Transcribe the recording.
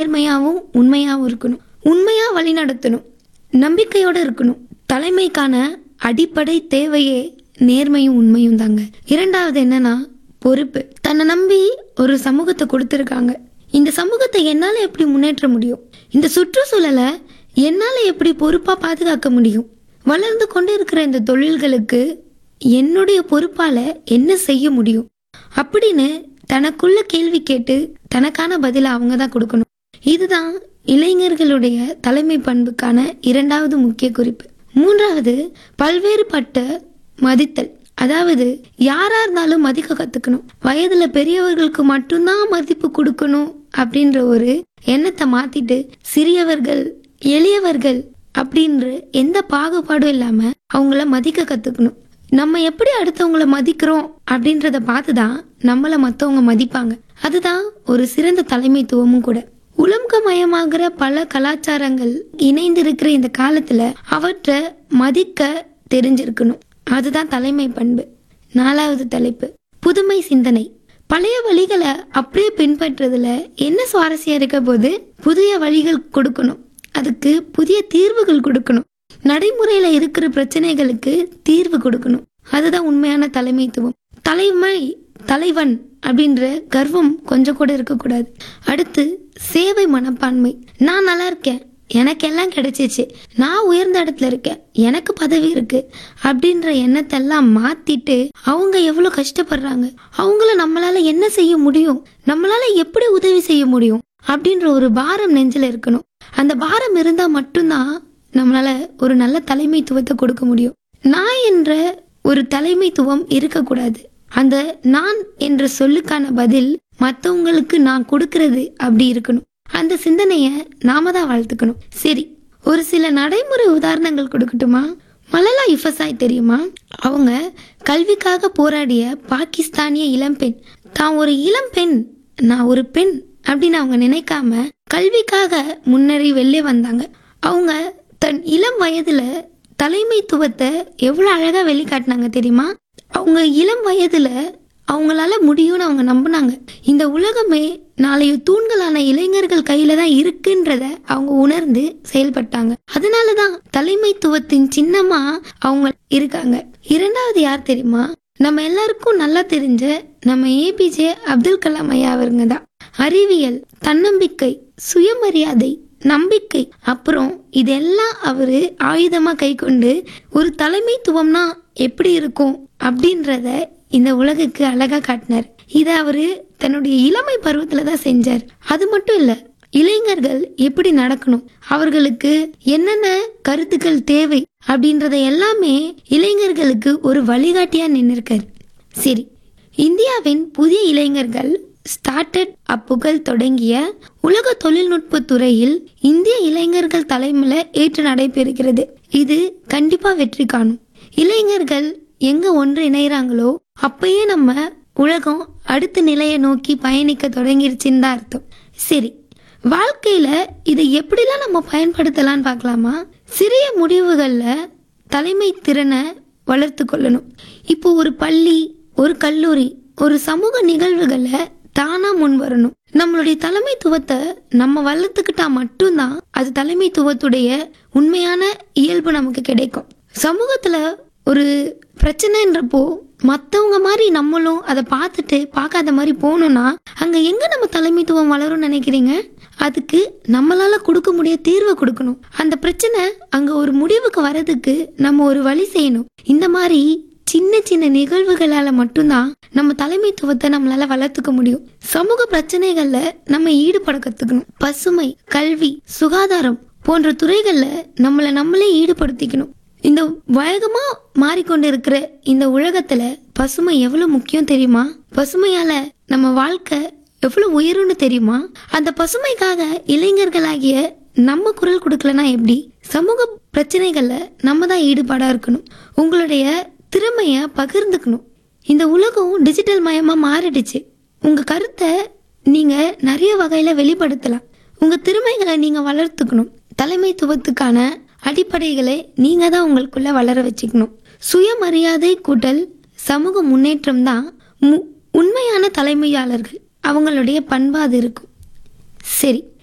நேர்மையாகவும் உண்மையாகவும் இருக்கணும் உண்மையா வழி நடத்தணும் நம்பிக்கையோட இருக்கணும் தலைமைக்கான அடிப்படை தேவையே நேர்மையும் உண்மையும் தாங்க இரண்டாவது என்னன்னா பொறுப்பு தன்னை நம்பி ஒரு சமூகத்தை கொடுத்துருக்காங்க இந்த சமூகத்தை என்னால எப்படி முன்னேற்ற முடியும் இந்த சுற்றுச்சூழலை என்னால எப்படி பொறுப்பா பாதுகாக்க முடியும் வளர்ந்து கொண்டு இருக்கிற இந்த தொழில்களுக்கு என்னுடைய பொறுப்பால என்ன செய்ய முடியும் அப்படின்னு தனக்குள்ள கேள்வி கேட்டு தனக்கான பதிலை அவங்க தான் கொடுக்கணும் இதுதான் இளைஞர்களுடைய தலைமை பண்புக்கான இரண்டாவது முக்கிய குறிப்பு மூன்றாவது பல்வேறுபட்ட மதித்தல் அதாவது யாரா இருந்தாலும் மதிக்க கத்துக்கணும் வயதுல பெரியவர்களுக்கு மட்டும்தான் மதிப்பு கொடுக்கணும் அப்படின்ற ஒரு எண்ணத்தை மாத்திட்டு சிறியவர்கள் எளியவர்கள் அப்படின்ற எந்த பாகுபாடும் இல்லாம அவங்கள மதிக்க கத்துக்கணும் நம்ம எப்படி அடுத்தவங்கள மதிக்கிறோம் அப்படின்றத பார்த்து தான் நம்மள மத்தவங்க மதிப்பாங்க அதுதான் ஒரு சிறந்த தலைமைத்துவமும் கூட உலகமயமாகிற பல கலாச்சாரங்கள் இணைந்து இருக்கிற இந்த காலத்துல அவற்றை மதிக்க தெரிஞ்சிருக்கணும் அதுதான் தலைமை பண்பு நாலாவது தலைப்பு புதுமை சிந்தனை பழைய வழிகளை அப்படியே பின்பற்றுறதுல என்ன சுவாரஸ்யம் இருக்க போது புதிய வழிகள் கொடுக்கணும் அதுக்கு புதிய தீர்வுகள் கொடுக்கணும் நடைமுறையில இருக்கிற பிரச்சனைகளுக்கு தீர்வு கொடுக்கணும் அதுதான் உண்மையான தலைமைத்துவம் தலைமை தலைவன் அப்படின்ற கர்வம் கொஞ்சம் கூட இருக்கக்கூடாது அடுத்து சேவை மனப்பான்மை நான் நல்லா இருக்கேன் எனக்கு எல்லாம் கிடைச்சிச்சு நான் உயர்ந்த இடத்துல இருக்கேன் எனக்கு பதவி இருக்கு அப்படின்ற எண்ணத்தெல்லாம் மாத்திட்டு அவங்க எவ்வளவு கஷ்டப்படுறாங்க அவங்கள நம்மளால என்ன செய்ய முடியும் நம்மளால எப்படி உதவி செய்ய முடியும் அப்படின்ற ஒரு பாரம் நெஞ்சில இருக்கணும் அந்த பாரம் இருந்தா மட்டும்தான் நம்மளால ஒரு நல்ல தலைமைத்துவத்தை கொடுக்க முடியும் நான் என்ற ஒரு தலைமைத்துவம் இருக்கக்கூடாது அந்த நான் என்ற சொல்லுக்கான பதில் மற்றவங்களுக்கு நான் கொடுக்கறது அப்படி இருக்கணும் அந்த சிந்தனைய நாம தான் வளர்த்துக்கணும் சரி ஒரு சில நடைமுறை உதாரணங்கள் கொடுக்கட்டுமா மலலா யுஃபசாய் தெரியுமா அவங்க கல்விக்காக போராடிய பாகிஸ்தானிய இளம்பெண் தான் ஒரு இளம்பெண் நான் ஒரு பெண் அப்படின்னு அவங்க நினைக்காம கல்விக்காக முன்னேறி வெளியே வந்தாங்க அவங்க தன் இளம் வயதுல தலைமைத்துவத்தை எவ்வளவு அழகா வெளிக்காட்டினாங்க தெரியுமா அவங்க இளம் வயதுல அவங்களால முடியும்னு அவங்க நம்பினாங்க இந்த உலகமே நாளைய தூண்களான இளைஞர்கள் கையில தான் இருக்குன்றத அவங்க உணர்ந்து செயல்பட்டாங்க அதனாலதான் தலைமைத்துவத்தின் சின்னமா அவங்க இருக்காங்க இரண்டாவது யார் தெரியுமா நம்ம எல்லாருக்கும் நல்லா தெரிஞ்ச நம்ம ஏபிஜே அப்துல் கலாம் ஐயா அவருங்க தான் அறிவியல் தன்னம்பிக்கை சுயமரியாதை நம்பிக்கை அப்புறம் இதெல்லாம் அவரு ஆயுதமா கை கொண்டு ஒரு தலைமைத்துவம்னா எப்படி இருக்கும் அப்படின்றத இந்த உலகுக்கு அழகா காட்டினார் இதை அவரு தன்னுடைய இளமை பருவத்துல தான் செஞ்சார் அது மட்டும் இல்ல இளைஞர்கள் எப்படி நடக்கணும் அவர்களுக்கு என்னென்ன கருத்துக்கள் தேவை அப்படின்றத எல்லாமே இளைஞர்களுக்கு ஒரு வழிகாட்டியா நின்னுருக்காரு சரி இந்தியாவின் புதிய இளைஞர்கள் ஸ்டார்டட் அப்புகள் தொடங்கிய உலக தொழில்நுட்ப துறையில் இந்திய இளைஞர்கள் தலைமையில ஏற்று நடைபெறுகிறது இது கண்டிப்பா வெற்றி காணும் இளைஞர்கள் எங்க ஒன்று இணைகிறாங்களோ அப்பயே நம்ம உலகம் அடுத்த நிலையை நோக்கி பயணிக்க தொடங்கிருச்சுன்னு தான் அர்த்தம் சரி வாழ்க்கையில இதை எப்படிலாம் நம்ம பயன்படுத்தலாம்னு பார்க்கலாமா சிறிய முடிவுகள்ல தலைமை திறனை வளர்த்து கொள்ளணும் இப்போ ஒரு பள்ளி ஒரு கல்லூரி ஒரு சமூக நிகழ்வுகளை தானா முன் வரணும் நம்மளுடைய தலைமைத்துவத்தை நம்ம வளர்த்துக்கிட்டா மட்டும்தான் அது தலைமைத்துவத்துடைய உண்மையான இயல்பு நமக்கு கிடைக்கும் சமூகத்துல ஒரு பிரச்சனைன்றப்போ மற்றவங்க மாதிரி நம்மளும் அதை பார்த்துட்டு பார்க்காத மாதிரி போகணும்னா அங்கே எங்கே நம்ம தலைமைத்துவம் வளரும்னு நினைக்கிறீங்க அதுக்கு நம்மளால கொடுக்க முடிய தீர்வை கொடுக்கணும் அந்த பிரச்சனை அங்கே ஒரு முடிவுக்கு வர்றதுக்கு நம்ம ஒரு வழி செய்யணும் இந்த மாதிரி சின்ன சின்ன நிகழ்வுகளால மட்டும்தான் நம்ம தலைமைத்துவத்தை நம்மளால வளர்த்துக்க முடியும் சமூக பிரச்சனைகள்ல நம்ம ஈடுபட கத்துக்கணும் பசுமை கல்வி சுகாதாரம் போன்ற துறைகள்ல நம்மளை நம்மளே ஈடுபடுத்திக்கணும் இந்த வேகமா மாறிக்கொண்டு இருக்கிற இந்த உலகத்துல பசுமை எவ்வளவு முக்கியம் தெரியுமா பசுமையால நம்ம வாழ்க்கை எவ்வளவு உயரும்னு தெரியுமா அந்த பசுமைக்காக இளைஞர்களாகிய நம்ம குரல் கொடுக்கலனா எப்படி சமூக பிரச்சனைகள்ல நம்ம தான் ஈடுபாடா இருக்கணும் உங்களுடைய திறமைய பகிர்ந்துக்கணும் இந்த உலகம் டிஜிட்டல் மயமா மாறிடுச்சு உங்க கருத்தை நீங்க நிறைய வகையில வெளிப்படுத்தலாம் உங்க திறமைகளை நீங்க வளர்த்துக்கணும் தலைமைத்துவத்துக்கான அடிப்படைகளை நீங்க தான் உங்களுக்குள்ள வளர வச்சுக்கணும் சுயமரியாதை கூட்டல் சமூக முன்னேற்றம் தான் உண்மையான தலைமையாளர்கள் அவங்களுடைய பண்பாது இருக்கும் சரி